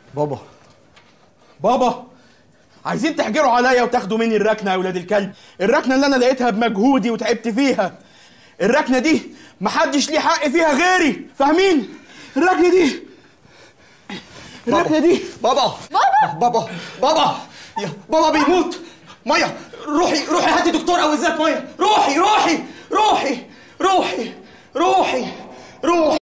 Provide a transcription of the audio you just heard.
بابا بابا عايزين تحجروا عليا وتاخدوا مني الركنه يا ولاد الكلب الركنه اللي انا لقيتها بمجهودي وتعبت فيها الركنه دي محدش ليه حق فيها غيري فاهمين الركنه دي الركنه دي بابا بابا بابا بابا يا بابا بيموت ميه روحي روحي هاتي دكتور او ازازه ميه روحي روحي روحي روحي روحي روحي